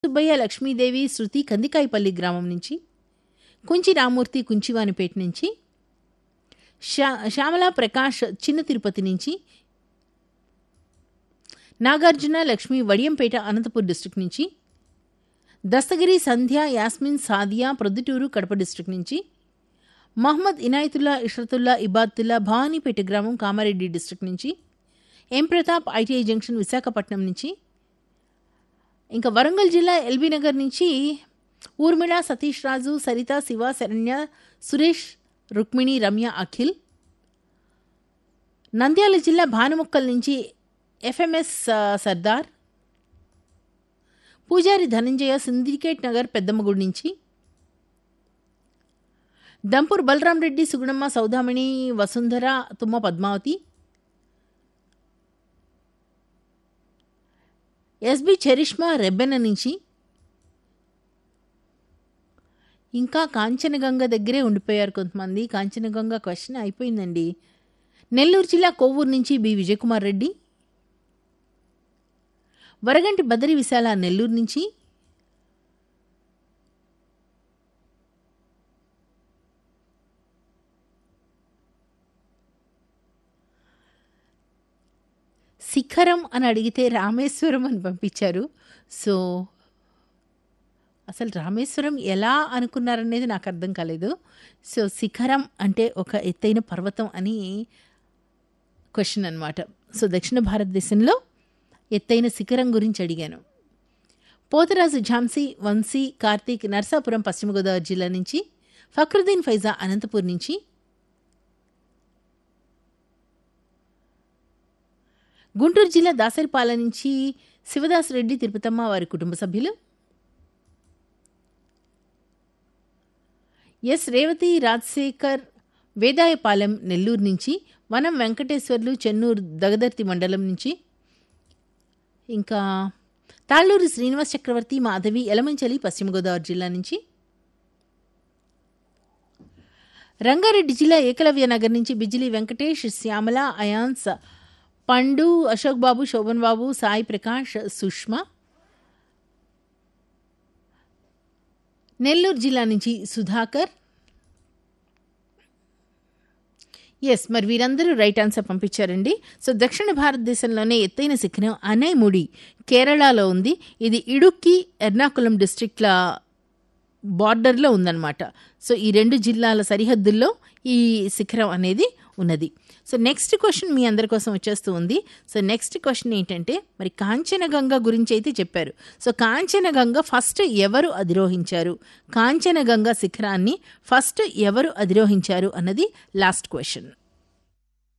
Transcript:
సుబ్బయ్య లక్ష్మీదేవి శృతి కందికాయపల్లి గ్రామం నుంచి కుంచి రామూర్తి కుంచివానిపేట నుంచి శ్యా శ్యామల ప్రకాష్ చిన్న తిరుపతి నుంచి నాగార్జున లక్ష్మి వడియంపేట అనంతపూర్ డిస్టిక్ నుంచి దస్తగిరి సంధ్య యాస్మిన్ సాదియా ప్రొద్దుటూరు కడప డిస్టిక్ నుంచి మహమ్మద్ ఇనాయతుల్లా ఇష్రతుల్లా ఇబాద్తుల్లా భవానీపేట గ్రామం కామారెడ్డి డిస్టిక్ నుంచి M Pratap ITI junction Visakhapatnam నుంచి ఇంకా వరంగల్ జిల్లా ఎల్బీ నగర్ నుంచి ఊర్మిళ సతీష్ రాజు సరిత శివ శరణ్య సురేష్ రుక్మిణి రమ్య అఖిల్ నంద్యాల జిల్లా భానుముక్కల్ నుంచి ఎఫ్ఎంఎస్ సర్దార్ పూజారి ధనంజయ సిండికేట్ నగర్ పెద్దమ్మగుడి నుంచి దంపూర్ బలరాం రెడ్డి సుగుణమ్మ సౌదామణి వసుంధర తుమ్మ పద్మావతి ఎస్బి చరిష్మా రెబ్బెన నుంచి ఇంకా కాంచనగంగ దగ్గరే ఉండిపోయారు కొంతమంది కాంచనగంగ క్వశ్చన్ అయిపోయిందండి నెల్లూరు జిల్లా కొవ్వూరు నుంచి బి విజయకుమార్ రెడ్డి వరగంటి బదరి విశాల నెల్లూరు నుంచి శిఖరం అని అడిగితే రామేశ్వరం అని పంపించారు సో అసలు రామేశ్వరం ఎలా అనుకున్నారనేది నాకు అర్థం కాలేదు సో శిఖరం అంటే ఒక ఎత్తైన పర్వతం అని క్వశ్చన్ అనమాట సో దక్షిణ భారతదేశంలో ఎత్తైన శిఖరం గురించి అడిగాను పోతరాజు ఝాన్సీ వంశీ కార్తీక్ నర్సాపురం పశ్చిమ గోదావరి జిల్లా నుంచి ఫక్రుద్దీన్ ఫైజా అనంతపూర్ నుంచి గుంటూరు జిల్లా దాసరిపాల నుంచి శివదాస్ రెడ్డి తిరుపతమ్మ వారి కుటుంబ సభ్యులు ఎస్ రేవతి రాజశేఖర్ వేదాయపాలెం నెల్లూరు నుంచి వనం వెంకటేశ్వర్లు చెన్నూరు దగదర్తి మండలం నుంచి ఇంకా తాళ్ళూరు శ్రీనివాస్ చక్రవర్తి మాధవి ఎలమంచలి పశ్చిమ గోదావరి జిల్లా నుంచి రంగారెడ్డి జిల్లా ఏకలవ్య నగర్ నుంచి బిజిలి వెంకటేష్ శ్యామల అయాన్స్ పండు అశోక్ బాబు శోభన్ బాబు సాయి ప్రకాష్ సుష్మా నెల్లూరు జిల్లా నుంచి సుధాకర్ ఎస్ మరి వీరందరూ రైట్ ఆన్సర్ పంపించారండి సో దక్షిణ భారతదేశంలోనే ఎత్తైన శిఖరం అనైముడి కేరళలో ఉంది ఇది ఇడుక్కి ఎర్నాకుళం డిస్ట్రిక్ట్ల బార్డర్లో ఉందన్నమాట సో ఈ రెండు జిల్లాల సరిహద్దుల్లో ఈ శిఖరం అనేది ఉన్నది సో నెక్స్ట్ క్వశ్చన్ మీ అందరి కోసం వచ్చేస్తూ ఉంది సో నెక్స్ట్ క్వశ్చన్ ఏంటంటే మరి కాంచనగంగ గురించి అయితే చెప్పారు సో కాంచనగంగ ఫస్ట్ ఎవరు అధిరోహించారు కాంచనగంగ శిఖరాన్ని ఫస్ట్ ఎవరు అధిరోహించారు అన్నది లాస్ట్ క్వశ్చన్